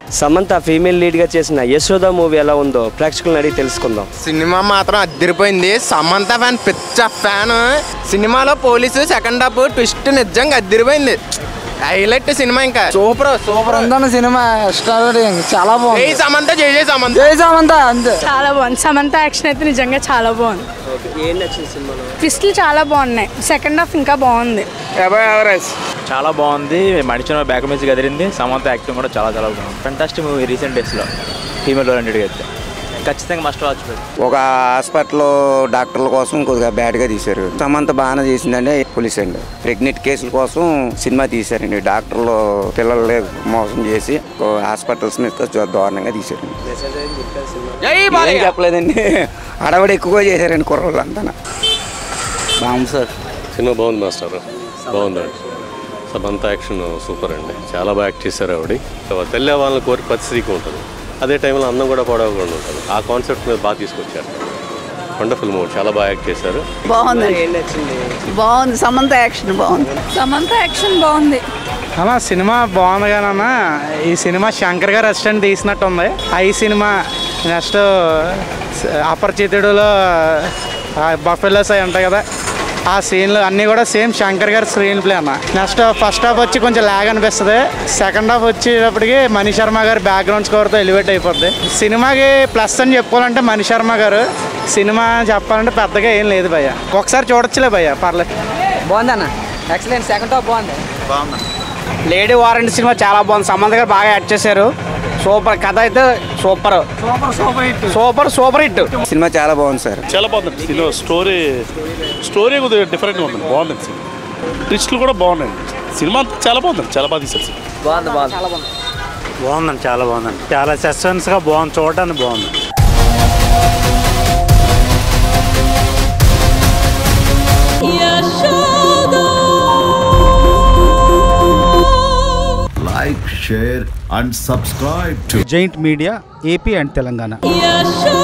Samantha female లీడ్గా చేసిన Yashoda movie ఎలా ఉందో ప్రేక్షకులను అడిగి తెలుసుకుందాం సినిమా మాత్రం అద్దరిపోయింది సమంత ఫ్యాన్ పిచ్చ ఫ్యాన్ సినిమాలో పోలీసు సెకండ్ హాఫ్ ట్విస్ట్ నిజంగా అద్దరిపోయింది హైలైట్ సినిమా ఇంకా సూపర్ సూపర్ ఉందన్న సినిమా ఎక్స్ట్రాడినరీ చాలా జై బాగుంది సమంత జై జై సమంత జై సామంత అంతే చాలా బాగుంది సమంత యాక్షన్ అయితే నిజంగా చాలా బాగుంది ఏం నచ్చింది సినిమాలో ట్విస్ట్లు చాలా బాగున్నాయి సెకండ్ హాఫ్ ఇంకా బాగుంది చాలా బాగుంది మడిచిన బ్యాక్ మ్యూజిక్ ఎదిరింది సమంత యాక్టింగ్ కూడా చాలా చాలా బాగుంది ఫంటాస్టిక్ మూవీ రీసెంట్ డేస్లో ఫీమేల్ ఓరియంటెడ్గా అయితే ఖచ్చితంగా మస్ట్ వాచ్ ఒక హాస్పిటల్లో డాక్టర్ల కోసం కొద్దిగా బ్యాడ్గా తీశారు సమంత బాగానే చేసిందండి పోలీస్ అండి ప్రెగ్నెంట్ కేసుల కోసం సినిమా తీశారండి డాక్టర్లు పిల్లల్ని మోసం చేసి ఒక హాస్పిటల్స్ మీద చాలా దారుణంగా తీశారండి ఏం చెప్పలేదండి అడవడి ఎక్కువగా చేశారండి కుర్రోళ్ళు అంతా బాగుంది సార్ సినిమా బాగుంది మాస్టర్ బాగుందండి సమంత యాక్షన్ సూపర్ అండి చాలా బాగా యాక్ట్ చేశారు ఆవిడ తెల్లే వాళ్ళని కోరి పచ్చిక ఉంటుంది అదే టైంలో అందం కూడా పొడవకుండా ఉంటుంది ఆ కాన్సెప్ట్ మీద బాగా తీసుకొచ్చారు వండర్ఫుల్ మూవీ చాలా బాగా యాక్ట్ చేశారు బాగుంది ఏం నచ్చింది బాగుంది సమంత యాక్షన్ బాగుంది సమంత యాక్షన్ బాగుంది అన్న సినిమా బాగుంది కానీ ఈ సినిమా శంకర్ గారు రెస్టారెంట్ తీసినట్టు ఉంది ఈ సినిమా నెక్స్ట్ అపరిచితుడులో బఫెలోస్ అవి ఉంటాయి కదా ఆ సీన్లు అన్నీ కూడా సేమ్ శంకర్ గారి స్క్రీన్ ప్లే అన్న నెక్స్ట్ ఫస్ట్ హాఫ్ వచ్చి కొంచెం లాగ్ అనిపిస్తుంది సెకండ్ హాఫ్ వచ్చేటప్పటికి మణి శర్మ గారి బ్యాక్గ్రౌండ్ స్కోర్తో ఎలివేట్ అయిపోద్ది సినిమాకి ప్లస్ అని చెప్పుకోవాలంటే మణి శర్మ గారు సినిమా చెప్పాలంటే పెద్దగా ఏం లేదు భయ్య ఒకసారి చూడొచ్చులే భయ్య పర్లేదు బాగుందన్న ఎక్సలెంట్ సెకండ్ హాఫ్ బాగుంది లేడీ వారంటీ సినిమా చాలా బాగుంది సంబంధ గారు బాగా యాడ్ చేశారు సూపర్ కథ అయితే super super super hit cinema చాలా బాగుంది సార్ చాలా బాగుంది సినిమా స్టోరీ స్టోరీ కొద్దిగా డిఫరెంట్గా ఉంది బాగుంది సినిమా ట్విస్ట్లు కూడా బాగున్నాయి సినిమా అంతా చాలా బాగుంది చాలా బాగా తీశారు సినిమా బాగుంది బాగుంది బాగుందండి చాలా బాగుందండి చాలా సస్పెన్స్గా బాగుంది చూడడానికి బాగుంది like, share, and subscribe to giant media AP and Telangana Yashoda